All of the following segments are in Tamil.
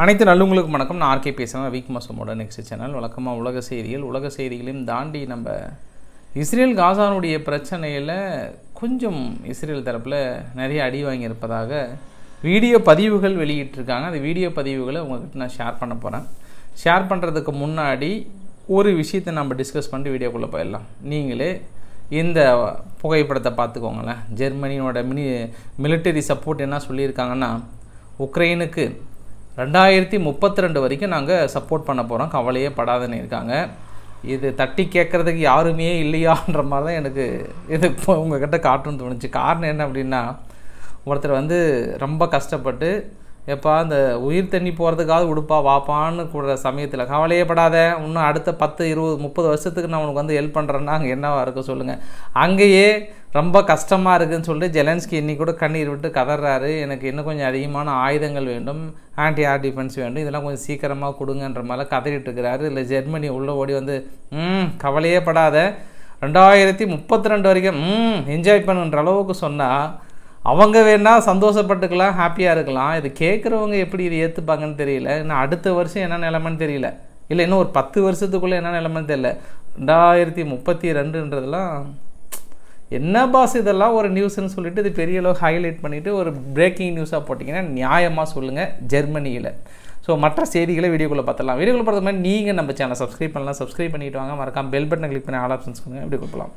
அனைத்து நல்லவங்களுக்கும் வணக்கம் நான் ஆர்கே பேசுகிறேன் வீக் மாசமோட நெக்ஸ்ட் சேனல் வழக்கமாக உலக செய்திகள் உலக செய்திகளையும் தாண்டி நம்ம இஸ்ரேல் காசானுடைய பிரச்சனையில் கொஞ்சம் இஸ்ரேல் தரப்பில் நிறைய அடி வாங்கியிருப்பதாக வீடியோ பதிவுகள் வெளியிட்டிருக்காங்க அந்த வீடியோ பதிவுகளை உங்கள்கிட்ட நான் ஷேர் பண்ண போகிறேன் ஷேர் பண்ணுறதுக்கு முன்னாடி ஒரு விஷயத்தை நம்ம டிஸ்கஸ் பண்ணிட்டு வீடியோக்குள்ளே போயிடலாம் நீங்களே இந்த புகைப்படத்தை பார்த்துக்கோங்களேன் ஜெர்மனியோட மினி மிலிட்டரி சப்போர்ட் என்ன சொல்லியிருக்காங்கன்னா உக்ரைனுக்கு ரெண்டாயிரத்தி முப்பத்தி ரெண்டு வரைக்கும் நாங்கள் சப்போர்ட் பண்ண போகிறோம் கவலையே படாதுன்னு இருக்காங்க இது தட்டி கேட்குறதுக்கு யாருமே இல்லையான்ற மாதிரி தான் எனக்கு இது இப்போ உங்ககிட்ட காட்டணும்னு தோணுச்சு காரணம் என்ன அப்படின்னா ஒருத்தர் வந்து ரொம்ப கஷ்டப்பட்டு எப்பா இந்த உயிர் தண்ணி போகிறதுக்காவது உடுப்பா வாப்பான்னு கூடுற சமயத்தில் கவலையே படாத இன்னும் அடுத்த பத்து இருபது முப்பது வருஷத்துக்கு நான் உனக்கு வந்து ஹெல்ப் பண்ணுறேன்னா அங்கே என்னவா இருக்கும் சொல்லுங்கள் அங்கேயே ரொம்ப கஷ்டமாக இருக்குதுன்னு சொல்லிட்டு ஜெலன்ஸ்கி இன்னைக்கு கூட கண்ணீர் விட்டு கதறாரு எனக்கு இன்னும் கொஞ்சம் அதிகமான ஆயுதங்கள் வேண்டும் ஆன்டி ஏர் டிஃபென்ஸ் வேண்டும் இதெல்லாம் கொஞ்சம் சீக்கிரமாக கொடுங்கன்ற மாதிரிலாம் கதறிட்டு இருக்கிறாரு இல்லை ஜெர்மனி உள்ளே ஓடி வந்து ம் கவலையே படாத ரெண்டாயிரத்தி முப்பத்தி ரெண்டு வரைக்கும் ம் என்ஜாய் பண்ணுன்ற அளவுக்கு சொன்னால் அவங்க வேணால் சந்தோஷப்பட்டுக்கலாம் ஹாப்பியாக இருக்கலாம் இது கேட்குறவங்க எப்படி இது ஏற்றுப்பாங்கன்னு தெரியல இன்னும் அடுத்த வருஷம் என்ன நிலமைன்னு தெரியல இல்லை இன்னும் ஒரு பத்து வருஷத்துக்குள்ளே என்ன நிலமைன்னு தெரியல ரெண்டாயிரத்தி முப்பத்தி ரெண்டுன்றதெல்லாம் என்ன பாஸ் இதெல்லாம் ஒரு நியூஸ்ன்னு சொல்லிட்டு இது பெரிய அளவு ஹைலைட் பண்ணிவிட்டு ஒரு பிரேக்கிங் நியூஸாக போட்டிங்கன்னா நியாயமாக சொல்லுங்கள் ஜெர்மனியில் ஸோ மற்ற செய்திகளை வீடியோக்குள்ளே பார்த்துலாம் வீடியோக்குள்ள பார்த்த மாதிரி நீங்கள் நம்ம சேனலை சப்ஸ்கிரைப் பண்ணலாம் சப்ஸ்கிரைப் பண்ணிட்டு வாங்க மறக்காம பெல் பட்டனை கிளிக் பண்ணி ஆல் ஆப்ஷன்ஸ் கொடுங்க வீடியோ கொடுக்கலாம்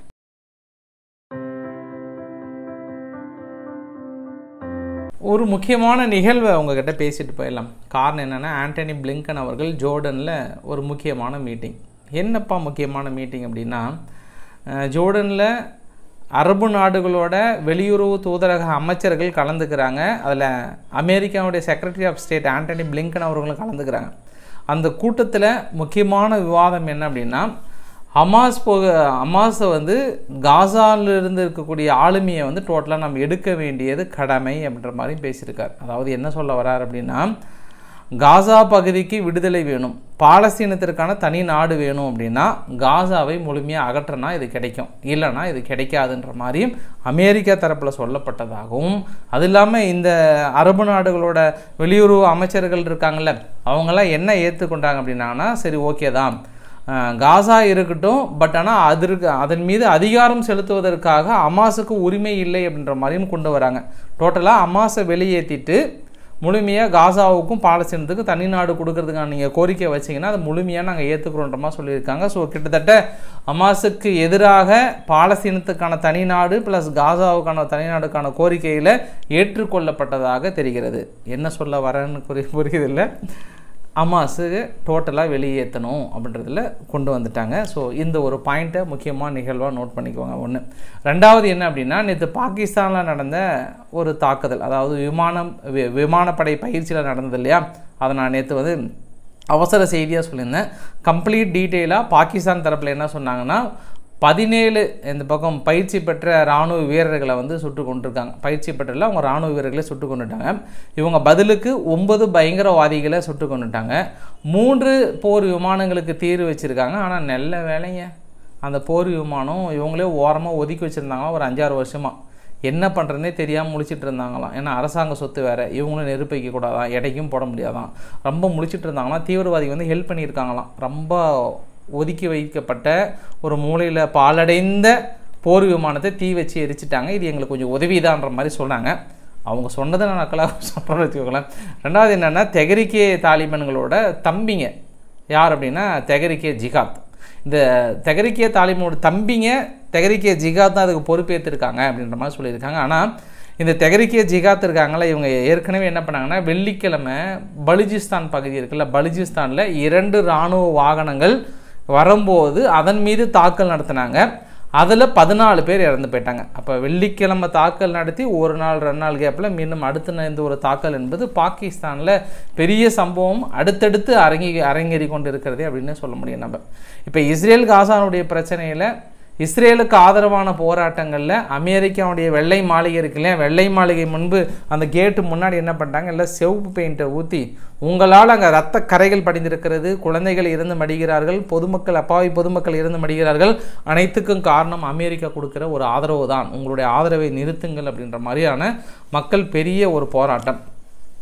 ஒரு முக்கியமான நிகழ்வை உங்ககிட்ட பேசிட்டு போயிடலாம் காரணம் என்னென்னா ஆண்டனி பிளிங்கன் அவர்கள் ஜோர்டனில் ஒரு முக்கியமான மீட்டிங் என்னப்பா முக்கியமான மீட்டிங் அப்படின்னா ஜோர்டனில் அரபு நாடுகளோட வெளியுறவு தூதரக அமைச்சர்கள் கலந்துக்கிறாங்க அதில் அமெரிக்காவுடைய secretary of state Antony Blinken அவர்களும் கலந்துக்கிறாங்க அந்த கூட்டத்தில் முக்கியமான விவாதம் என்ன அப்படின்னா ஹமாஸ் போக ஹமாஸை வந்து காசாலிருந்து இருக்கக்கூடிய ஆளுமையை வந்து டோட்டலாக நம்ம எடுக்க வேண்டியது கடமை அப்படின்ற மாதிரி பேசியிருக்கார் அதாவது என்ன சொல்ல வர்றார் அப்படின்னா காசா பகுதிக்கு விடுதலை வேணும் பாலஸ்தீனத்திற்கான தனி நாடு வேணும் அப்படின்னா காசாவை முழுமையாக அகற்றனா இது கிடைக்கும் இல்லைனா இது கிடைக்காதுன்ற மாதிரியும் அமெரிக்கா தரப்பில் சொல்லப்பட்டதாகவும் அது இல்லாமல் இந்த அரபு நாடுகளோட வெளியுறவு அமைச்சர்கள் இருக்காங்கல்ல அவங்கெல்லாம் என்ன ஏற்றுக்கொண்டாங்க அப்படின்னாங்கன்னா சரி ஓகே தான் காசா இருக்கட்டும் பட் ஆனால் அதற்கு அதன் மீது அதிகாரம் செலுத்துவதற்காக அமாஸுக்கு உரிமை இல்லை அப்படின்ற மாதிரியும் கொண்டு வராங்க டோட்டலாக அமாஸை வெளியேற்றிட்டு முழுமையாக காசாவுக்கும் பாலஸ்தீனத்துக்கும் தனி நாடு கொடுக்கறதுக்கான நீங்கள் கோரிக்கை வச்சிங்கன்னா அது முழுமையாக நாங்கள் ஏற்றுக்கிறோன்ற மாதிரி சொல்லியிருக்காங்க ஸோ கிட்டத்தட்ட அமாஸுக்கு எதிராக பாலஸ்தீனத்துக்கான தனி நாடு ப்ளஸ் காசாவுக்கான தனி நாடுக்கான கோரிக்கையில் ஏற்றுக்கொள்ளப்பட்டதாக தெரிகிறது என்ன சொல்ல வரேன்னு புரி புரியுதில்லை அமாஸு டோட்டலாக வெளியேற்றணும் அப்படின்றதில் கொண்டு வந்துட்டாங்க ஸோ இந்த ஒரு பாயிண்ட்டை முக்கியமான நிகழ்வாக நோட் பண்ணிக்குவாங்க ஒன்று ரெண்டாவது என்ன அப்படின்னா நேற்று பாகிஸ்தானில் நடந்த ஒரு தாக்குதல் அதாவது விமானம் விமானப்படை பயிற்சியில் நடந்தது இல்லையா அதை நான் நேற்று வந்து அவசர செய்தியாக சொல்லியிருந்தேன் கம்ப்ளீட் டீட்டெயிலாக பாகிஸ்தான் தரப்பில் என்ன சொன்னாங்கன்னா பதினேழு இந்த பக்கம் பயிற்சி பெற்ற இராணுவ வீரர்களை வந்து சுட்டு கொண்டிருக்காங்க பயிற்சி பெற்றல அவங்க இராணுவ வீரர்களை சுட்டு கொண்டுட்டாங்க இவங்க பதிலுக்கு ஒன்பது பயங்கரவாதிகளை சுட்டு கொண்டுட்டாங்க மூன்று போர் விமானங்களுக்கு தீர்வு வச்சுருக்காங்க ஆனால் நல்ல வேலைங்க அந்த போர் விமானம் இவங்களே ஓரமாக ஒதுக்கி வச்சுருந்தாங்க ஒரு அஞ்சாறு வருஷமாக என்ன பண்ணுறதுனே தெரியாமல் முழிச்சிட்டு இருந்தாங்களாம் ஏன்னா அரசாங்க சொத்து வேறு இவங்களும் நெருப்பு வைக்கக்கூடாதான் எடைக்கும் போட முடியாதான் ரொம்ப முழிச்சிட்டு இருந்தாங்களாம் தீவிரவாதி வந்து ஹெல்ப் பண்ணியிருக்காங்களாம் ரொம்ப ஒதுக்கி வைக்கப்பட்ட ஒரு மூலையில் பாலடைந்த போர் விமானத்தை தீ வச்சு எரிச்சிட்டாங்க இது எங்களுக்கு கொஞ்சம் உதவிதான்ற மாதிரி சொன்னாங்க அவங்க சொன்னதை நான் நக்கலாக சொல்கிறேன்னு வச்சுக்கோங்களேன் ரெண்டாவது என்னென்னா தெகரிக்கே தாலிபன்களோட தம்பிங்க யார் அப்படின்னா தெகரிக்கே ஜிகாத் இந்த தெகரிக்கே தாலிபனோட தம்பிங்க தெகரிக்கே ஜிகாத் தான் அதுக்கு பொறுப்பேற்றிருக்காங்க அப்படின்ற மாதிரி சொல்லியிருக்காங்க ஆனால் இந்த தெகரிக்கே ஜிகாத் இருக்காங்களா இவங்க ஏற்கனவே என்ன பண்ணாங்கன்னா வெள்ளிக்கிழமை பலுஜிஸ்தான் பகுதி இருக்குல்ல பலுஜிஸ்தானில் இரண்டு இராணுவ வாகனங்கள் வரும்போது அதன் மீது தாக்கல் நடத்தினாங்க அதில் பதினாலு பேர் இறந்து போயிட்டாங்க அப்போ வெள்ளிக்கிழமை தாக்கல் நடத்தி ஒரு நாள் ரெண்டு நாள் கேப்பில் மீண்டும் அடுத்த இந்த ஒரு தாக்கல் என்பது பாகிஸ்தானில் பெரிய சம்பவம் அடுத்தடுத்து அரங்கி அரங்கேறி கொண்டு இருக்கிறதே அப்படின்னு சொல்ல முடியும் நம்ம இப்போ இஸ்ரேல் காசானுடைய பிரச்சனையில் இஸ்ரேலுக்கு ஆதரவான போராட்டங்களில் அமெரிக்காவுடைய வெள்ளை மாளிகை இருக்கு இல்லையா வெள்ளை மாளிகை முன்பு அந்த கேட்டு முன்னாடி என்ன பண்ணிட்டாங்க இல்லை செவப்பு பெயிண்ட்டை ஊற்றி உங்களால் அங்கே ரத்த கரைகள் படிந்திருக்கிறது குழந்தைகள் இருந்து மடிகிறார்கள் பொதுமக்கள் அப்பாவி பொதுமக்கள் இருந்து மடிகிறார்கள் அனைத்துக்கும் காரணம் அமெரிக்கா கொடுக்குற ஒரு ஆதரவு தான் உங்களுடைய ஆதரவை நிறுத்துங்கள் அப்படின்ற மாதிரியான மக்கள் பெரிய ஒரு போராட்டம்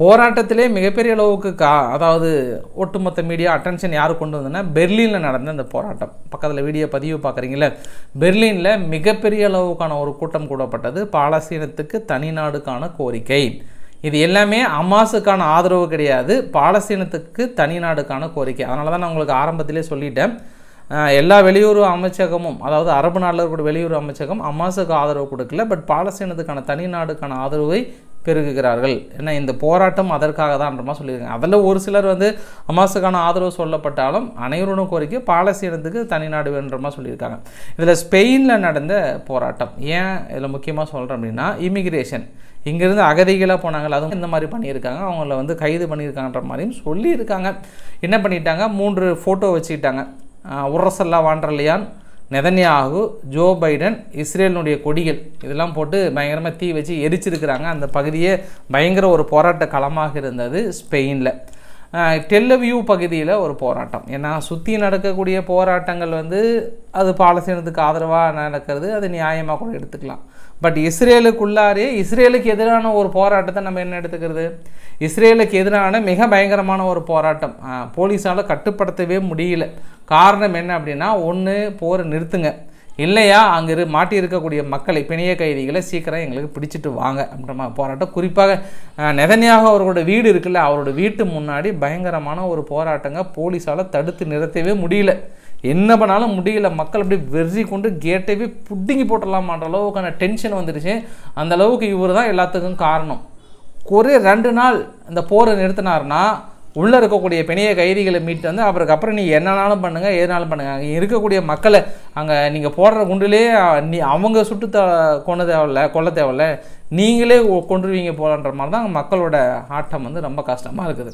போராட்டத்திலே மிகப்பெரிய அளவுக்கு கா அதாவது ஒட்டுமொத்த மீடியா அட்டென்ஷன் யார் கொண்டு வந்ததுன்னா பெர்லினில் நடந்த அந்த போராட்டம் பக்கத்தில் வீடியோ பதிவு பார்க்குறீங்களே பெர்லினில் மிகப்பெரிய அளவுக்கான ஒரு கூட்டம் கூடப்பட்டது பாலஸ்தீனத்துக்கு தனிநாடுக்கான கோரிக்கை இது எல்லாமே அமாஸுக்கான ஆதரவு கிடையாது பாலஸ்தீனத்துக்கு தனிநாடுக்கான கோரிக்கை அதனால தான் நான் உங்களுக்கு ஆரம்பத்திலே சொல்லிட்டேன் அஹ் எல்லா வெளியுறவு அமைச்சகமும் அதாவது அரபு நாட்டில் இருக்கக்கூடிய வெளியுறவு அமைச்சகம் அமாஸுக்கு ஆதரவு கொடுக்கல பட் பாலஸ்தீனத்துக்கான தனிநாடுக்கான ஆதரவை பெருகுகிறார்கள் ஏன்னா இந்த போராட்டம் அதற்காக தான்றமா சொல்லியிருக்காங்க அதில் ஒரு சிலர் வந்து அமாஸுக்கான ஆதரவு சொல்லப்பட்டாலும் அனைவருடன் கோரிக்கை பாலஸ்தீனத்துக்கு தனிநாடு வேணுன்றமா சொல்லியிருக்காங்க இதில் ஸ்பெயினில் நடந்த போராட்டம் ஏன் இதில் முக்கியமாக சொல்கிறேன் அப்படின்னா இமிகிரேஷன் இங்கேருந்து அகதிகளாக போனாங்க அதுவும் இந்த மாதிரி பண்ணியிருக்காங்க அவங்கள வந்து கைது பண்ணியிருக்காங்கன்ற மாதிரியும் சொல்லியிருக்காங்க என்ன பண்ணிட்டாங்க மூன்று ஃபோட்டோ வச்சுக்கிட்டாங்க Ursula von der Leyen Netanyahu Joe Biden இஸ்ரேலினுடைய கொடிகள் இதெல்லாம் போட்டு பயங்கரமாக தீ வச்சு எரிச்சிருக்கிறாங்க அந்த பகுதியே பயங்கர ஒரு போராட்ட களமாக இருந்தது ஸ்பெயினில் டெல்லவியூ பகுதியில் ஒரு போராட்டம் ஏன்னா சுற்றி நடக்கக்கூடிய போராட்டங்கள் வந்து அது பாலஸ்தீனத்துக்கு ஆதரவாக நடக்கிறது அது நியாயமாக கூட எடுத்துக்கலாம் பட் இஸ்ரேலுக்குள்ளாரே இஸ்ரேலுக்கு எதிரான ஒரு போராட்டத்தை நம்ம என்ன எடுத்துக்கிறது இஸ்ரேலுக்கு எதிரான மிக பயங்கரமான ஒரு போராட்டம் போலீஸால் கட்டுப்படுத்தவே முடியல காரணம் என்ன அப்படின்னா ஒன்று போரை நிறுத்துங்க இல்லையா அங்கே இரு மாட்டி இருக்கக்கூடிய மக்களை பிணைய கைதிகளை சீக்கிரம் எங்களுக்கு பிடிச்சிட்டு வாங்க அப்படின்ற மாதிரி போராட்டம் குறிப்பாக நெதனியாக அவரோட வீடு இருக்குல்ல அவரோட வீட்டு முன்னாடி பயங்கரமான ஒரு போராட்டங்க போலீஸால் தடுத்து நிறுத்தவே முடியல என்ன பண்ணாலும் முடியல மக்கள் அப்படி வெறி கொண்டு கேட்டவே புடுங்கி போட்டலாமான்ற அளவுக்கான டென்ஷன் வந்துடுச்சு அந்த அளவுக்கு இவர் தான் எல்லாத்துக்கும் காரணம் ஒரே ரெண்டு நாள் இந்த போரை நிறுத்தினார்னா உள்ளே இருக்கக்கூடிய பிணைய கைதிகளை மீட்டு வந்து அப்புறம் அப்புறம் நீ என்னனாலும் பண்ணுங்கள் எதுனாலும் பண்ணுங்கள் அங்கே இருக்கக்கூடிய மக்களை அங்கே நீங்கள் போடுற குண்டுலே நீ அவங்க சுட்டு த கொண்டு தேவையில்ல கொல்ல தேவையில்ல நீங்களே கொண்டுருவீங்க போலன்ற மாதிரி தான் மக்களோட ஆட்டம் வந்து ரொம்ப கஷ்டமாக இருக்குது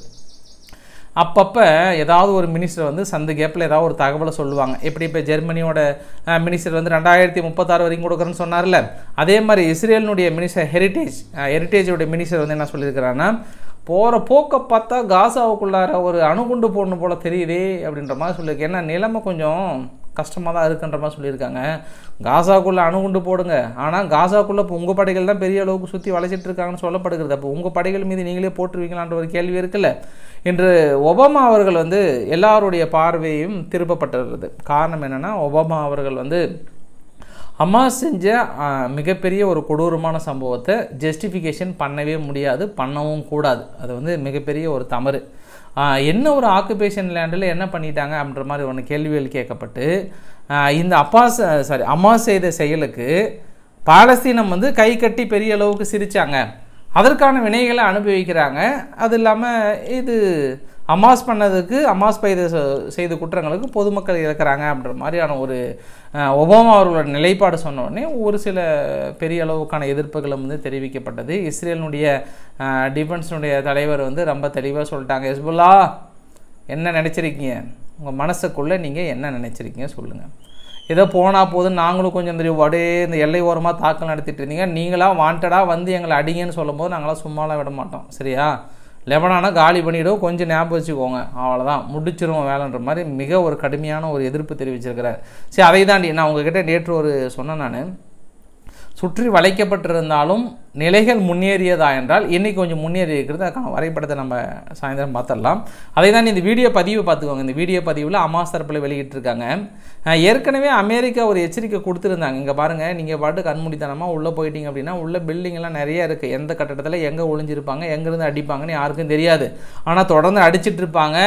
அப்பப்போ ஏதாவது ஒரு மினிஸ்டர் வந்து சந்து கேப்பில் ஏதாவது ஒரு தகவலை சொல்லுவாங்க எப்படி இப்போ ஜெர்மனியோட மினிஸ்டர் வந்து ரெண்டாயிரத்தி முப்பத்தாறு வரைக்கும் கொடுக்குறேன்னு சொன்னார்ல அதே மாதிரி இஸ்ரேலினுடைய மினிஸ்டர் ஹெரிட்டேஜ் ஹெரிட்டேஜோடைய மினிஸ்டர் வந்து என்ன சொல்லியிருக்கிறான்னா போகிற போக்கை பார்த்தா காசாவுக்குள்ளார ஒரு அணுகுண்டு போடணும் போல் தெரியுதே அப்படின்ற மாதிரி சொல்லியிருக்கு ஏன்னா நிலைமை கொஞ்சம் கஷ்டமாக தான் இருக்குன்ற மாதிரி சொல்லியிருக்காங்க காசாக்குள்ளே அணுகுண்டு போடுங்க ஆனால் காசாக்குள்ளே இப்போ உங்கள் படைகள் தான் பெரிய அளவுக்கு சுற்றி வளைச்சிட்டு இருக்காங்கன்னு சொல்லப்படுகிறது அப்போ உங்கள் படைகள் மீது நீங்களே போட்டுருவீங்களான்ற ஒரு கேள்வி இருக்குல்ல இன்று ஒபாமா அவர்கள் வந்து எல்லாருடைய பார்வையும் திருப்பப்பட்டுள்ளது காரணம் என்னென்னா ஒபாமா அவர்கள் வந்து ஹமாஸ் செஞ்ச மிகப்பெரிய ஒரு கொடூரமான சம்பவத்தை ஜஸ்டிஃபிகேஷன் பண்ணவே முடியாது பண்ணவும் கூடாது அது வந்து மிகப்பெரிய ஒரு தவறு என்ன ஒரு ஆக்குபேஷன் லேண்டில் என்ன பண்ணிட்டாங்க அப்படின்ற மாதிரி ஒன்று கேள்விகள் கேட்கப்பட்டு இந்த அப்பாஸ் சாரி அம்மாஸ் செய்த செயலுக்கு பாலஸ்தீனம் வந்து கை கட்டி பெரிய அளவுக்கு சிரித்தாங்க அதற்கான வினைகளை அனுபவிக்கிறாங்க அது இல்லாமல் இது அமாஸ் பண்ணதுக்கு அமாஸ் பைத செய்த குற்றங்களுக்கு பொதுமக்கள் இறக்குறாங்க அப்படின்ற மாதிரியான ஒரு ஒபாமா அவர்களோட நிலைப்பாடு சொன்ன உடனே ஒரு சில பெரிய அளவுக்கான எதிர்ப்புகளும் வந்து தெரிவிக்கப்பட்டது இஸ்ரேலினுடைய டிஃபென்ஸினுடைய தலைவர் வந்து ரொம்ப தெளிவாக சொல்லிட்டாங்க ஹெஸ்புல்லா என்ன நினச்சிருக்கீங்க உங்கள் மனசுக்குள்ளே நீங்கள் என்ன நினச்சிருக்கீங்க சொல்லுங்கள் ஏதோ போனால் போதும் நாங்களும் கொஞ்சம் தெரியும் அப்படியே இந்த எல்லை ஓரமாக தாக்கல் நடத்திட்டு இருந்தீங்க நீங்களாம் வாண்டடாக வந்து எங்களை அடிங்கன்னு சொல்லும்போது நாங்களாம் சும்மாலாம் விட மாட்டோம் சரியா லெபனானை காலி பண்ணிவிடும் கொஞ்சம் ஞாபகம் வச்சுக்கோங்க அவ்வளோதான் முடிச்சிருவோம் வேலைன்ற மாதிரி மிக ஒரு கடுமையான ஒரு எதிர்ப்பு தெரிவிச்சிருக்கிறார் சரி அதை தாண்டி நான் உங்ககிட்ட நேற்று ஒரு சொன்னேன் நான் சுற்றி வளைக்கப்பட்டிருந்தாலும் நிலைகள் முன்னேறியதா என்றால் இன்னைக்கு கொஞ்சம் முன்னேறி இருக்கிறது அதுக்கான வரைபடத்தை நம்ம சாயந்தரம் பார்த்துடலாம் அதை தான் இந்த வீடியோ பதிவு பார்த்துக்கோங்க இந்த வீடியோ பதிவில் அமாஸ் தரப்பில் வெளியிட்டிருக்காங்க ஏற்கனவே அமெரிக்கா ஒரு எச்சரிக்கை கொடுத்துருந்தாங்க இங்கே பாருங்கள் நீங்கள் பாட்டு கண்மூடித்தனமாக உள்ளே போயிட்டீங்க அப்படின்னா உள்ள பில்டிங்லாம் நிறைய இருக்குது எந்த கட்டடத்தில் எங்கே ஒளிஞ்சிருப்பாங்க எங்கேருந்து அடிப்பாங்கன்னு யாருக்கும் தெரியாது ஆனால் தொடர்ந்து அடிச்சிட்டு இருப்பாங்க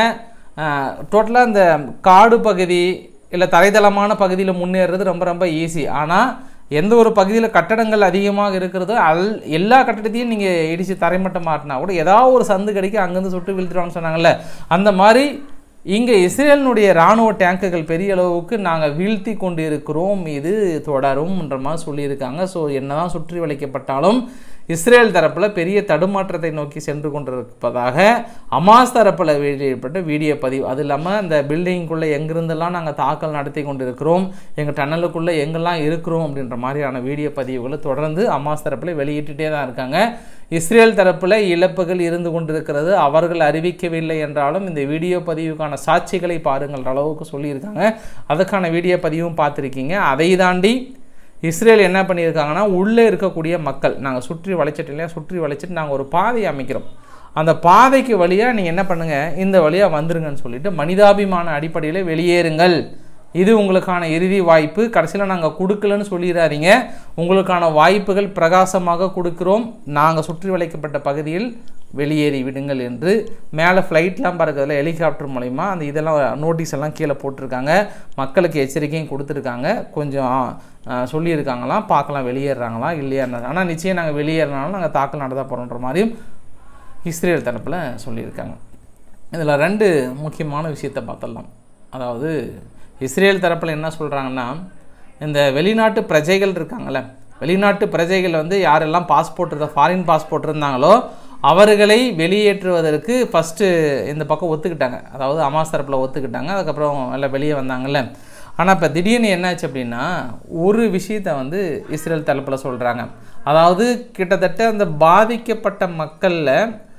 டோட்டலாக இந்த காடு பகுதி இல்லை தரைதளமான பகுதியில் முன்னேறது ரொம்ப ரொம்ப ஈஸி ஆனால் எந்த ஒரு பகுதியில் கட்டடங்கள் அதிகமாக இருக்கிறதோ அல் எல்லா கட்டடத்தையும் நீங்கள் இடித்து தரைமட்டம் மாட்டினா கூட ஏதாவது ஒரு சந்து கிடைக்கும் அங்கேருந்து சுட்டு வீழ்த்துருவான்னு சொன்னாங்கல்ல அந்த மாதிரி இங்கே இஸ்ரேலினுடைய இராணுவ டேங்குகள் பெரிய அளவுக்கு நாங்கள் வீழ்த்தி கொண்டு இருக்கிறோம் இது தொடரும்ன்ற மாதிரி சொல்லியிருக்காங்க ஸோ என்னதான் சுற்றி வளைக்கப்பட்டாலும் இஸ்ரேல் தரப்பில் பெரிய தடுமாற்றத்தை நோக்கி சென்று கொண்டிருப்பதாக அமாஸ் தரப்பில் வெளியிடப்பட்ட வீடியோ பதிவு அது இல்லாமல் அந்த பில்டிங்குள்ளே எங்கிருந்தெல்லாம் நாங்கள் தாக்கல் நடத்தி கொண்டிருக்கிறோம் எங்கள் டன்னலுக்குள்ளே எங்கெல்லாம் இருக்கிறோம் அப்படின்ற மாதிரியான வீடியோ பதிவுகளை தொடர்ந்து அமாஸ் தரப்பில் வெளியிட்டுட்டே தான் இருக்காங்க இஸ்ரேல் தரப்பில் இழப்புகள் இருந்து கொண்டிருக்கிறது அவர்கள் அறிவிக்கவில்லை என்றாலும் இந்த வீடியோ பதிவுக்கான சாட்சிகளை பாருங்கள் அளவுக்கு சொல்லியிருக்காங்க அதுக்கான வீடியோ பதிவும் பார்த்துருக்கீங்க அதை தாண்டி இஸ்ரேல் என்ன பண்ணியிருக்காங்கன்னா உள்ளே இருக்கக்கூடிய மக்கள் நாங்கள் சுற்றி வளைச்சிட்டு இல்லையா சுற்றி வளைச்சிட்டு நாங்கள் ஒரு பாதை அமைக்கிறோம் அந்த பாதைக்கு வழியாக நீங்கள் என்ன பண்ணுங்கள் இந்த வழியாக வந்துருங்கன்னு சொல்லிட்டு மனிதாபிமான அடிப்படையில் வெளியேறுங்கள் இது உங்களுக்கான இறுதி வாய்ப்பு கடைசியில் நாங்கள் கொடுக்கலன்னு சொல்லிடாதீங்க உங்களுக்கான வாய்ப்புகள் பிரகாசமாக கொடுக்கிறோம் நாங்கள் சுற்றி வளைக்கப்பட்ட பகுதியில் வெளியேறி விடுங்கள் என்று மேலே ஃப்ளைட்லாம் பறக்கிறதுல ஹெலிகாப்டர் மூலிமா அந்த இதெல்லாம் நோட்டீஸ் எல்லாம் கீழே போட்டிருக்காங்க மக்களுக்கு எச்சரிக்கையும் கொடுத்துருக்காங்க கொஞ்சம் ஆ, சொல்லியிருக்காங்களாம் பார்க்கலாம் வெளியேறாங்களாம் இல்லையா ஆனால் நிச்சயம் நாங்கள் வெளியேறினாலும் நாங்கள் தாக்கல் நடத்த போகிறோன்ற மாதிரியும் இஸ்ரேல் தரப்பில் சொல்லியிருக்காங்க இதில் ரெண்டு முக்கியமான விஷயத்தை பார்த்துடலாம் அதாவது இஸ்ரேல் தரப்பில் என்ன சொல்கிறாங்கன்னா இந்த வெளிநாட்டு பிரஜைகள் இருக்காங்கல்ல வெளிநாட்டு பிரஜைகள் வந்து யாரெல்லாம் பாஸ்போர்ட் இருந்த ஃபாரின் பாஸ்போர்ட் இருந்தாங்களோ அவர்களை வெளியேற்றுவதற்கு ஃபஸ்ட்டு இந்த பக்கம் ஒத்துக்கிட்டாங்க அதாவது அமாஸ் தரப்பில் ஒத்துக்கிட்டாங்க அதுக்கப்புறம் எல்லாம் வெளியே வந்தாங்கல்ல ஆனால் இப்போ திடீர்னு என்னாச்சு அப்படின்னா ஒரு விஷயத்தை வந்து இஸ்ரேல் தரப்பில் சொல்கிறாங்க அதாவது கிட்டத்தட்ட அந்த பாதிக்கப்பட்ட மக்களில்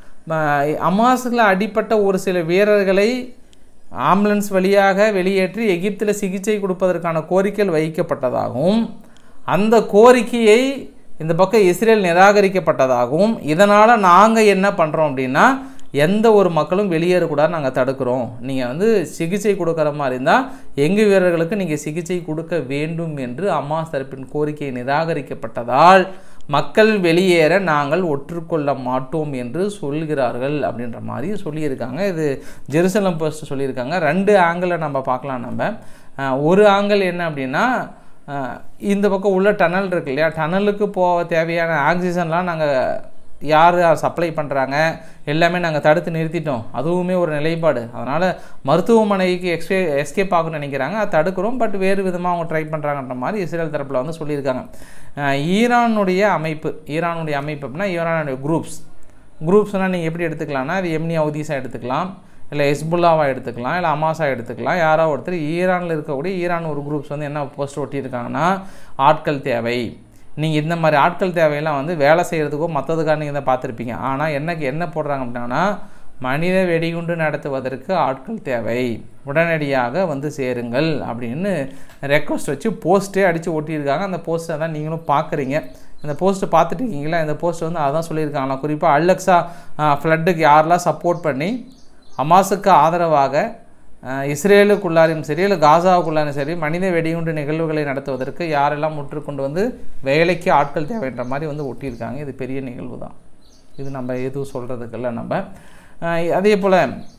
அமாஸில் அடிப்பட்ட ஒரு சில வீரர்களை ஆம்புலன்ஸ் வழியாக வெளியேற்றி எகிப்தில் சிகிச்சை கொடுப்பதற்கான கோரிக்கைகள் வைக்கப்பட்டதாகவும் அந்த கோரிக்கையை இந்த பக்கம் இஸ்ரேல் நிராகரிக்கப்பட்டதாகவும் இதனால் நாங்கள் என்ன பண்ணுறோம் அப்படின்னா எந்த ஒரு மக்களும் வெளியேறக்கூடாது நாங்கள் தடுக்கிறோம் நீங்கள் வந்து சிகிச்சை கொடுக்குற மாதிரி இருந்தால் எங்கள் வீரர்களுக்கு நீங்கள் சிகிச்சை கொடுக்க வேண்டும் என்று அம்மாஸ் தரப்பின் கோரிக்கை நிராகரிக்கப்பட்டதால் மக்கள் வெளியேற நாங்கள் ஒற்றுக்கொள்ள மாட்டோம் என்று சொல்கிறார்கள் அப்படின்ற மாதிரி சொல்லியிருக்காங்க இது ஜெருசலம் போஸ்ட் சொல்லியிருக்காங்க ரெண்டு ஆங்கிளில் நம்ம பார்க்கலாம் நம்ம அஹ், ஒரு ஆங்கிள் என்ன அப்படின்னா அஹ், இந்த பக்கம் உள்ள டனல் இருக்கு இல்லையா டனலுக்கு போக தேவையான ஆக்சிஜன்லாம் நாங்கள் யார் யார் சப்ளை பண்ணுறாங்க எல்லாமே நாங்கள் தடுத்து நிறுத்திட்டோம் அதுவுமே ஒரு நிலைப்பாடு அதனால் மருத்துவமனைக்கு எக்ஸ்பே எஸ்கேப் ஆகும்னு நினைக்கிறாங்க அதை தடுக்கிறோம் பட் வேறு விதமாக அவங்க ட்ரை பண்ணுறாங்கன்ற மாதிரி இஸ்ரேல் தரப்பில் வந்து சொல்லியிருக்காங்க அஹ் ஈரானுடைய அமைப்பு ஈரானுடைய அமைப்பு அப்படின்னா ஈரானுடைய குரூப்ஸ் குரூப்ஸ்னால் நீங்கள் எப்படி எடுத்துக்கலாம்னா அது எம்னி ஹவுதீஸாக எடுத்துக்கலாம் இல்லை ஹெஸ்புல்லாவா எடுத்துக்கலாம் இல்லை அமாசா எடுத்துக்கலாம் யாரோ ஒருத்தர் ஈரானில் இருக்கக்கூடிய ஈரான் ஒரு குரூப்ஸ் வந்து என்ன போஸ்ட் ஒட்டியிருக்காங்கன்னா ஆட்கள் தேவை நீங்கள் இந்த மாதிரி ஆட்கள் தேவையெல்லாம் வந்து வேலை செய்கிறதுக்கோ மற்றதுக்காக நீங்கள் தான் பார்த்துருப்பீங்க ஆனால் என்னக்கு என்ன போடுறாங்க அப்படின்னா மனித வெடிகுண்டு நடத்துவதற்கு ஆட்கள் தேவை உடனடியாக வந்து சேருங்கள் அப்படின்னு ரெக்வஸ்ட் வச்சு போஸ்ட்டே அடித்து ஒட்டியிருக்காங்க அந்த போஸ்ட்டை தான் நீங்களும் பார்க்குறீங்க இந்த போஸ்ட்டை பார்த்துட்டு இருக்கீங்களா இந்த போஸ்ட் வந்து அதான் சொல்லியிருக்காங்களாம் குறிப்பாக அலெக்ஸா ஃப்ளட்டுக்கு யாரெல்லாம் சப்போர்ட் பண்ணி ஹமாஸுக்கு ஆதரவாக அஹ், இஸ்ரேலுக்குள்ளாரையும் சரி இல்லை காசாவுக்குள்ளாரும் சரி மனித வெடிகுண்டு நிகழ்வுகளை நடத்துவதற்கு யாரெல்லாம் முற்றுக்கொண்டு வந்து வேலைக்கு ஆட்கள் தேவைன்ற மாதிரி வந்து ஒட்டியிருக்காங்க இது பெரிய நிகழ்வு தான் இது நம்ம எதுவும் சொல்கிறதுக்கில்ல நம்ம அஹ், அதே போல்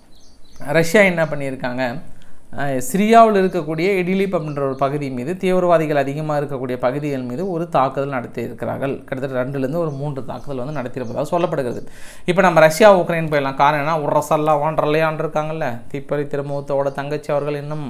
ரஷ்யா என்ன பண்ணியிருக்காங்க அஹ், சிரியாவில் இருக்கக்கூடிய இடிலிப் அப்படின்ற ஒரு பகுதி மீது தீவிரவாதிகள் அதிகமாக இருக்கக்கூடிய பகுதிகள் மீது ஒரு தாக்குதல் நடத்தி இருக்கிறார்கள் கிட்டத்தட்ட ரெண்டுலேருந்து ஒரு மூன்று தாக்குதல் வந்து நடத்தியிருப்பதாக சொல்லப்படுகிறது இப்போ நம்ம ரஷ்யா உக்ரைன் போயிடலாம் காரணம் என்ன உரசல்லா ஒன்றரையான் இருக்காங்கல்ல தீப்பறி திருமுகத்தோட தங்கச்சி அவர்கள் இன்னும்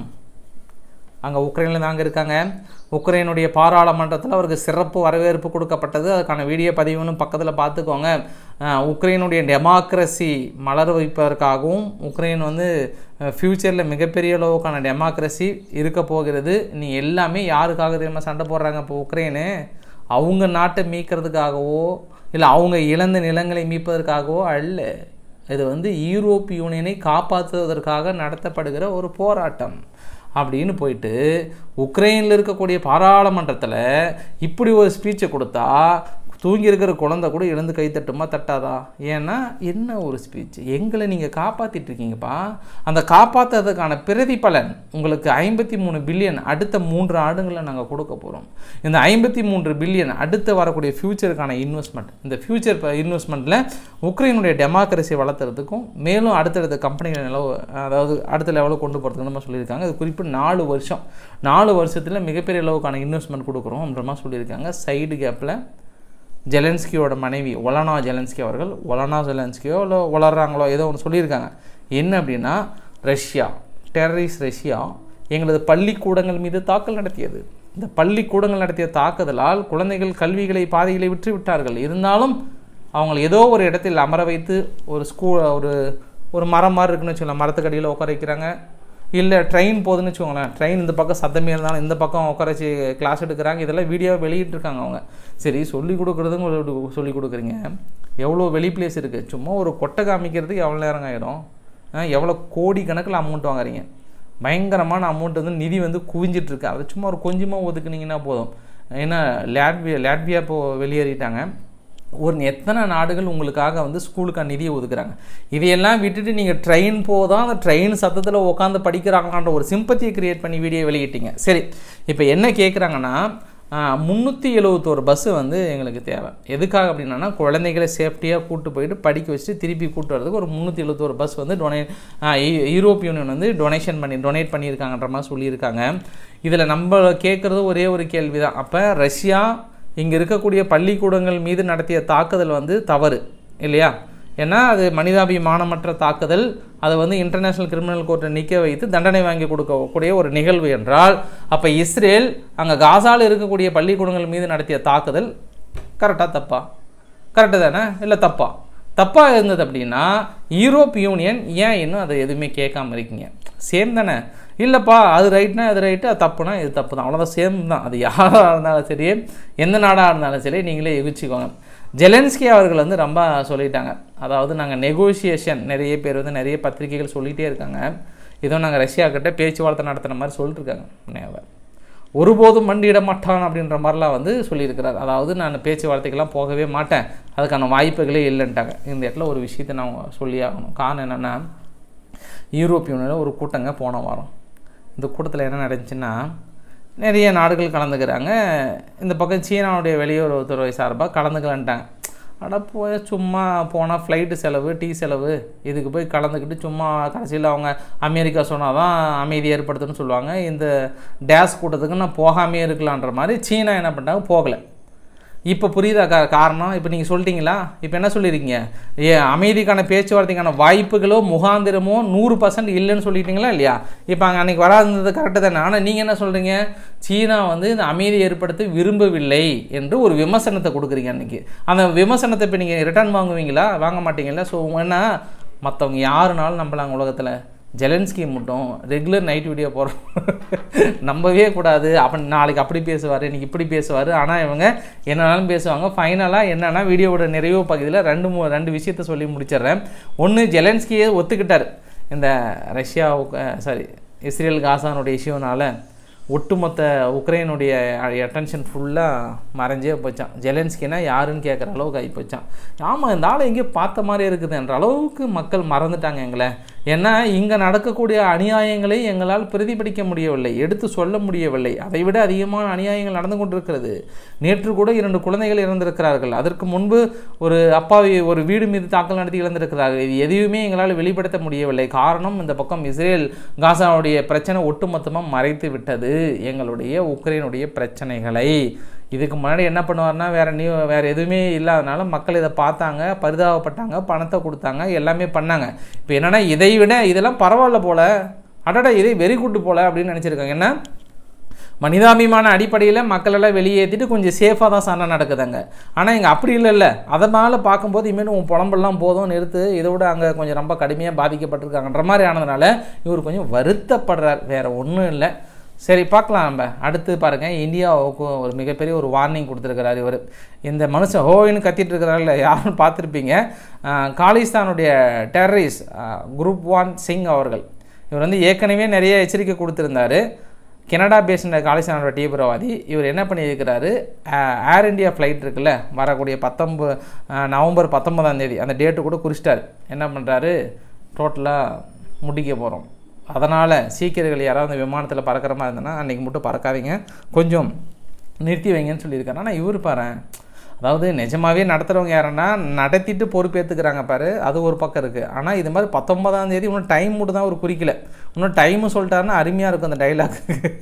அங்கே உக்ரைனில் தாங்க இருக்காங்க உக்ரைனுடைய பாராளுமன்றத்தில் அவருக்கு சிறப்பு வரவேற்பு கொடுக்கப்பட்டது அதுக்கான வீடியோ பதிவுன்னு பக்கத்தில் பார்த்துக்கோங்க அஹ், உக்ரைனுடைய டெமோக்ரஸி மலர வைப்பதற்காகவும் உக்ரைன் வந்து ஃப்யூச்சரில் மிகப்பெரிய அளவுக்கான டெமோக்ரஸி இருக்க போகிறது நீ எல்லாமே யாருக்காக தெரியுமா சண்டை போடுறாங்க இப்போ உக்ரைனு அவங்க நாட்டை மீட்கிறதுக்காகவோ இல்லை அவங்க இழந்த நிலங்களை மீட்பதற்காகவோ அல்ல இது வந்து யூரோப் யூனியனை காப்பாற்றுவதற்காக நடத்தப்படுகிற ஒரு போராட்டம் அப்படின்னு போயிட்டு உக்ரைனில் இருக்கக்கூடிய பாராளுமன்றத்தில் இப்படி ஒரு ஸ்பீச்சை கொடுத்தா தூங்கி இருக்கிற குழந்தை கூட எழுந்து கை தட்டுமா தட்டாதா ஏன்னா என்ன ஒரு ஸ்பீச் எங்களை நீங்கள் காப்பாற்றிட்டு இருக்கீங்கப்பா அந்த காப்பாற்றுறதுக்கான பிரதிபலன் உங்களுக்கு ஐம்பத்தி மூணு பில்லியன் அடுத்த மூன்று ஆண்டுகளில் நாங்கள் கொடுக்க போகிறோம் இந்த ஐம்பத்தி மூன்று பில்லியன் அடுத்து வரக்கூடிய ஃப்யூச்சருக்கான இன்வெஸ்ட்மெண்ட் இந்த ஃப்யூச்சர் இன்வெஸ்ட்மெண்ட்டில் உக்ரைனுடைய டெமோக்ரஸி வளர்த்துறதுக்கும் மேலும் அடுத்தடுத்த கம்பெனிகள் நிலவு அதாவது அடுத்த லெவலுக்கு கொண்டு போகிறதுக்கு நம்ம சொல்லியிருக்காங்க இது குறிப்பிட்டு நாலு வருஷம் நாலு வருஷத்தில் மிகப்பெரிய அளவுக்கான இன்வெஸ்ட்மெண்ட் கொடுக்குறோம் அப்படின்ற சொல்லியிருக்காங்க சைடு கேப்பில் ஜெலன்ஸ்கியோட மனைவி ஒலனா ஜெலன்ஸ்கி அவர்கள் ஒலனா ஜெலன்ஸ்கியோ இல்லை வளர்றாங்களோ ஏதோ ஒன்று சொல்லியிருக்காங்க என்ன அப்படின்னா ரஷ்யா டெரரிஸ்ட் ரஷ்யா எங்களது பள்ளிக்கூடங்கள் மீது தாக்கல் நடத்தியது இந்த பள்ளிக்கூடங்கள் நடத்திய தாக்குதலால் குழந்தைகள் கல்விகளை பாதைகளை விட்டு விட்டார்கள் இருந்தாலும் அவங்களை ஏதோ ஒரு இடத்தில் அமர வைத்து ஒரு ஸ்கூல் ஒரு ஒரு மரம் மாதிரி இருக்குன்னு வச்சுக்கோங்களேன் மரத்துக்கடியில் உட்கார வைக்கிறாங்க இல்லை ட்ரெயின் போகுதுன்னு வச்சுக்கோங்களேன் ட்ரெயின் இந்த பக்கம் சத்தமே இருந்தாலும் இந்த பக்கம் உட்கார வச்சு கிளாஸ் எடுக்கிறாங்க இதெல்லாம் வீடியோ வெளியிட்டிருக்காங்க அவங்க சரி சொல்லி கொடுக்குறதுங்க ஒரு சொல்லி கொடுக்குறீங்க எவ்வளோ வெளி பிளேஸ் இருக்குது சும்மா ஒரு கொட்டை காமிக்கிறதுக்கு எவ்வளோ நேரம் ஆகிடும் எவ்வளோ கோடி கணக்கில் அமௌண்ட் வாங்குறீங்க பயங்கரமான அமௌண்ட் வந்து நிதி வந்து குவிஞ்சிட்ருக்கு அதை சும்மா ஒரு கொஞ்சமாக ஒதுக்குனீங்கன்னா போதும் ஏன்னா லேட்வியா லேட்வியா இப்போ வெளியேறிட்டாங்க ஒரு எத்தனை நாடுகள் உங்களுக்காக வந்து ஸ்கூலுக்காக நிதியை ஒதுக்குறாங்க இதையெல்லாம் விட்டுட்டு நீங்கள் ட்ரெயின் போதான் அந்த ட்ரெயின் சத்தத்தில் உட்காந்து படிக்கிறாங்களான்ற ஒரு சிம்பத்தியை கிரியேட் பண்ணி வீடியோ வெளியிட்டீங்க சரி இப்போ என்ன கேட்குறாங்கன்னா முந்நூற்றி எழுபத்தோரு பஸ்ஸு வந்து எங்களுக்கு தேவை எதுக்காக அப்படின்னா குழந்தைகளை சேஃப்டியாக கூட்டு போயிட்டு படிக்க வச்சுட்டு திருப்பி கூட்டு வரதுக்கு ஒரு முந்நூற்றி எழுபத்தோரு பஸ் வந்து டொனேட் யூரோப் யூனியன் வந்து டொனேஷன் பண்ணி டொனேட் பண்ணியிருக்காங்கன்ற மாதிரி சொல்லியிருக்காங்க இதில் நம்ம கேட்குறது ஒரே ஒரு கேள்வி தான் அப்போ ரஷ்யா இங்கே இருக்கக்கூடிய பள்ளிக்கூடங்கள் மீது நடத்திய தாக்குதல் வந்து தவறு இல்லையா ஏன்னா அது மனிதாபிமானமற்ற தாக்குதல் அதை வந்து இன்டர்நேஷ்னல் கிரிமினல் கோர்ட்டை நிற்க வைத்து தண்டனை வாங்கி கொடுக்கக்கூடிய ஒரு நிகழ்வு என்றால் அப்போ இஸ்ரேல் அங்கே காசாவில் இருக்கக்கூடிய பள்ளிக்கூடங்கள் மீது நடத்திய தாக்குதல் கரெக்டாக தப்பா கரெக்டு தானே இல்லை தப்பா தப்பாக இருந்தது அப்படின்னா யூரோப் யூனியன் ஏன் இன்னும் அதை எதுவுமே கேட்காம இருக்கீங்க சேம் தானே இல்லைப்பா அது ரைட்னா அது ரைட்டு அது தப்புனா இது தப்பு தான் அவ்வளோதான் சேம் தான் அது யாராக இருந்தாலும் சரி எந்த நாடாக இருந்தாலும் சரி நீங்களே யோசிச்சுக்கோங்க ஜெலன்ஸ்கி அவர்கள் வந்து ரொம்ப சொல்லிட்டாங்க அதாவது நாங்கள் நெகோசியேஷன் நிறைய பேர் வந்து நிறைய பத்திரிகைகள் சொல்லிகிட்டே இருக்காங்க இதோ நாங்கள் ரஷ்யா கிட்ட பேச்சுவார்த்தை நடத்துகிற மாதிரி சொல்லிட்டுருக்காங்க நேவர் ஒருபோதும் மண்டியிட மாட்டான் அப்படின்ற மாதிரிலாம் வந்து சொல்லியிருக்கிறார் அதாவது நான் பேச்சுவார்த்தைக்கெல்லாம் போகவே மாட்டேன் அதுக்கான வாய்ப்புகளே இல்லைன்ட்டாங்க இந்த இடத்துல ஒரு விஷயத்தை நான் சொல்லி ஆகணும் காரணம் என்னென்னா யூரோப் யூனியனில் ஒரு கூட்டங்க போன வாரம் இந்த கூட்டத்தில் என்ன நடந்துச்சுன்னா நிறைய நாடுகள் கலந்துக்கிறாங்க இந்த பக்கம் சீனாவுடைய வெளியுறவுத்துறை சார்பாக கலந்துக்கலன்ட்டாங்க அட போய் சும்மா போனால் ஃப்ளைட்டு செலவு டீ செலவு இதுக்கு போய் கலந்துக்கிட்டு சும்மா கடைசியில் அவங்க அமெரிக்கா சொன்னால் தான் அமைதி ஏற்படுத்துன்னு சொல்லுவாங்க இந்த டேஸ் கூட்டத்துக்கு நான் போகாமே இருக்கலான்ற மாதிரி சீனா என்ன பண்ணிட்டாங்க போகலை இப்போ புரியுதா கா காரணம் இப்போ நீங்கள் சொல்லிட்டீங்களா இப்போ என்ன சொல்லியிருக்கீங்க ஏ அமைதிக்கான பேச்சுவார்த்தைக்கான வாய்ப்புகளோ முகாந்திரமோ நூறு பர்சன்ட் இல்லைன்னு சொல்லிட்டீங்களா இல்லையா இப்போ அங்கே அன்றைக்கி வராது கரெக்டு தானே ஆனால் நீங்கள் என்ன சொல்கிறீங்க சீனா வந்து இந்த அமைதி ஏற்படுத்த விரும்பவில்லை என்று ஒரு விமர்சனத்தை கொடுக்குறீங்க அன்றைக்கி அந்த விமர்சனத்தை இப்போ நீங்கள் ரிட்டர்ன் வாங்குவீங்களா வாங்க மாட்டீங்களா ஸோ என்ன மற்றவங்க யாருனாலும் நம்பலாங்க உலகத்தில் ஜெலன்ஸ்கி மட்டும் ரெகுலர் நைட் வீடியோ போகிறோம் நம்பவே கூடாது அப்போ நாளைக்கு அப்படி பேசுவார் இன்றைக்கி இப்படி பேசுவார் ஆனால் இவங்க என்னன்னாலும் பேசுவாங்க ஃபைனலாக என்னென்னா வீடியோவோட நிறைவு பகுதியில் ரெண்டு மூ ரெண்டு விஷயத்த சொல்லி முடிச்சிடுறேன் ஒன்று ஜெலன்ஸ்கியே ஒத்துக்கிட்டார் இந்த ரஷ்யாவுக்கு சாரி இஸ்ரேல் காசானுடைய இஷ்யூனால் ஒட்டுமொத்த உக்ரைனுடைய அட்டென்ஷன் ஃபுல்லாக மறைஞ்சே போச்சான் ஜெலன்ஸ்கினா யாருன்னு கேட்குற அளவுக்கு ஆகி போச்சான் ஆமாம் இந்த ஆளை எங்கேயோ பார்த்த மாதிரி இருக்குதுன்ற அளவுக்கு மக்கள் மறந்துட்டாங்க எங்களை ஏன்னா இங்கே நடக்கக்கூடிய அநியாயங்களை எங்களால் பிரதிபலிக்க முடியவில்லை எடுத்து சொல்ல முடியவில்லை அதை விட அதிகமான அநியாயங்கள் நடந்து கொண்டிருக்கிறது நேற்று கூட இரண்டு குழந்தைகள் இறந்திருக்கிறார்கள் அதற்கு முன்பு ஒரு அப்பாவி ஒரு வீடு மீது தாக்கல் நடத்தி இழந்திருக்கிறார்கள் இது எதையுமே எங்களால் வெளிப்படுத்த முடியவில்லை காரணம் இந்த பக்கம் இஸ்ரேல் காசாவுடைய பிரச்சனை ஒட்டுமொத்தமாக மறைத்து விட்டது எங்களுடைய உக்ரைனுடைய பிரச்சனைகளை இதுக்கு முன்னாடி என்ன பண்ணுவார்னா வேறு நியூ வேறு எதுவுமே இல்லாதனால மக்கள் இதை பார்த்தாங்க பரிதாபப்பட்டாங்க பணத்தை கொடுத்தாங்க எல்லாமே பண்ணாங்க இப்போ என்னென்னா இதை விட இதெல்லாம் பரவாயில்ல போல் அடடா இதை வெறி கூட்டு போல அப்படின்னு நினச்சிருக்காங்க என்ன மனிதாபிமான அடிப்படையில் மக்களெல்லாம் வெளியேற்றிட்டு கொஞ்சம் சேஃபாக தான் சண்டை நடக்குதுங்க ஆனால் இங்கே அப்படி இல்லைல்ல அதனால் பார்க்கும்போது இனிமேல் உன் புலம்பெல்லாம் போதும் நிறுத்து இதை விட அங்கே கொஞ்சம் ரொம்ப கடுமையாக பாதிக்கப்பட்டிருக்காங்கன்ற மாதிரி ஆனதுனால இவர் கொஞ்சம் வருத்தப்படுறார் வேறு ஒன்றும் இல்லை சரி பார்க்கலாம் நம்ம அடுத்து பாருங்கள் இந்தியாவுக்கு ஒரு மிகப்பெரிய ஒரு வார்னிங் கொடுத்துருக்கிறார் இவர் இந்த மனுஷன் ஹோயின்னு கத்திட்டு இருக்கிறாரில்ல யாரும் பார்த்துருப்பீங்க காலிஸ்தானுடைய டெரரிஸ்ட் குரூப் ஒன் சிங் அவர்கள் இவர் வந்து ஏற்கனவே நிறைய எச்சரிக்கை கொடுத்துருந்தாரு கனடா பேஸ்ட காலிஸ்தானோட தீவிரவாதி இவர் என்ன பண்ணியிருக்கிறாரு ஏர் இந்தியா ஃப்ளைட் இருக்குல்ல வரக்கூடிய பத்தொம்பது நவம்பர் பத்தொன்பதாம் தேதி அந்த டேட்டு கூட குறிச்சிட்டார் என்ன பண்ணுறாரு டோட்டலாக முடிக்க போகிறோம் அதனால் சீக்கியர்கள் யாராவது அந்த விமானத்தில் பறக்கிற மாதிரி இருந்தனா அன்றைக்கி மட்டும் பறக்காதீங்க கொஞ்சம் நிறுத்தி வைங்கன்னு சொல்லியிருக்காரு ஆனால் இவர் பாரு அதாவது நிஜமாகவே நடத்துகிறவங்க யாருன்னா நடத்திட்டு பொறுப்பேற்றுக்கிறாங்க பாரு அது ஒரு பக்கம் இருக்குது ஆனால் இது மாதிரி பத்தொன்பதாம் தேதி இன்னும் டைம் மட்டும் தான் ஒரு குறிக்கல இன்னும் டைமு சொல்லிட்டாருன்னா அருமையாக இருக்கும் அந்த டைலாக்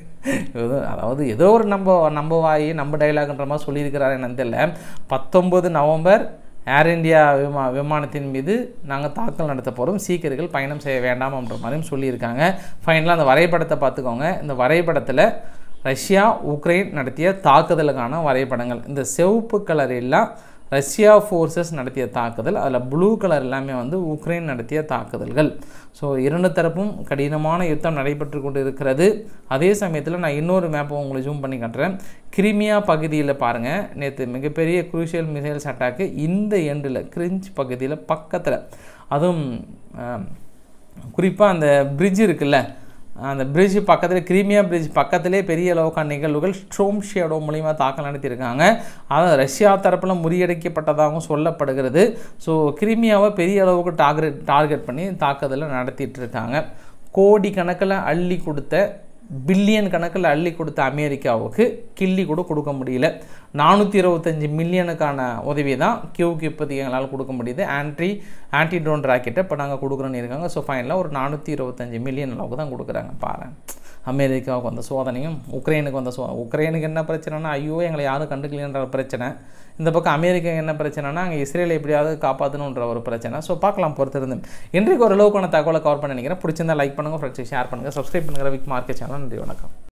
அதாவது ஏதோ ஒரு நம்ம நம்ம வாயி நம்ம டைலாக்ன்ற மாதிரி சொல்லியிருக்கிறாரு என்னன்னு தெரியல பத்தொம்பது நவம்பர் ஏர் இந்தியா விமா விமானத்தின் மீது நாங்கள் தாக்கல் நடத்த போகிறோம் சீக்கியர்கள் பயணம் செய்ய வேண்டாம்ன்ற மாதிரியும் சொல்லியிருக்காங்க ஃபைனலாக அந்த வரைபடத்தை பார்த்துக்கோங்க இந்த வரைபடத்தில் ரஷ்யா உக்ரைன் நடத்திய தாக்குதலுக்கான வரைபடங்கள் இந்த சிவப்பு கலர் எல்லாம் ரஷ்யா ஃபோர்ஸஸ் நடத்திய தாக்குதல் அதில் ப்ளூ கலர் எல்லாமே வந்து உக்ரைன் நடத்திய தாக்குதல்கள் ஸோ இரண்டு தரப்பும் கடினமான யுத்தம் நடைபெற்று கொண்டு இருக்கிறது அதே சமயத்தில் நான் இன்னொரு மேப்பை உங்களுக்கு ஜூம் பண்ணி காட்டுறேன் கிரிமியா பகுதியில் பாருங்கள் நேற்று மிகப்பெரிய குரூஷியல் மிசைல்ஸ் அட்டாக்கு இந்த எண்டில் கிரிஞ்ச் பகுதியில் பக்கத்தில் அதுவும் குறிப்பாக அந்த பிரிட்ஜ் இருக்குல்ல அந்த பிரிட்ஜ் பக்கத்தில் கிரீமியா பிரிட்ஜ் பக்கத்திலே பெரிய அளவுக்கான நிகழ்வுகள் ஸ்ட்ரோம் ஷேடோ மூலிமா தாக்கல் நடத்தியிருக்காங்க அதாவது ரஷ்யா தரப்பில் முறியடிக்கப்பட்டதாகவும் சொல்லப்படுகிறது ஸோ கிரிமியாவை பெரிய அளவுக்கு டார்கெட் டார்கெட் பண்ணி தாக்குதலை நடத்திட்டு இருக்காங்க கோடி கணக்கில் அள்ளி கொடுத்த பில்லியன் கணக்கில் அள்ளி கொடுத்த அமெரிக்காவுக்கு கிள்ளி கூட கொடுக்க முடியல நானூற்றி இருபத்தஞ்சி மில்லியனுக்கான உதவி தான் கியூக்கு இப்போதைக்கு எங்களால் கொடுக்க முடியுது ஆன்டி ஆன்டி ட்ரோன் ராக்கெட்டை இப்போ நாங்கள் கொடுக்குறோன்னு இருக்காங்க ஸோ ஃபைனலாக ஒரு நானூற்றி இருபத்தஞ்சி மில்லியன் அளவுக்கு தான் கொடுக்குறாங்க பாரு அமெரிக்காவுக்கு வந்த சோதனையும் உக்ரைனுக்கு வந்த சோ உக்ரைனுக்கு என்ன பிரச்சனைனா ஐயோ எங்களை யாரும் கண்டுக்கலன்ற பிரச்சனை இந்த பக்கம் அமெரிக்கா என்ன பிரச்சனைனா அங்கே இஸ்ரேலை எப்படியாவது காப்பாற்றணுன்ற ஒரு பிரச்சனை ஸோ பார்க்கலாம் பொறுத்திருந்து இன்றைக்கு ஓரளவுக்கான தகவலை கவர் பண்ண நினைக்கிறேன் பிடிச்சிருந்தா லைக் பண்ணுங்கள் ஃப்ரெண்ட்ஸுக்கு ஷேர் பண்ணுங்கள் சப்ஸ்கிரைப் பண்ணுங்கள் விக் மார்க்கெட் சேனல் நன்றி வணக்கம்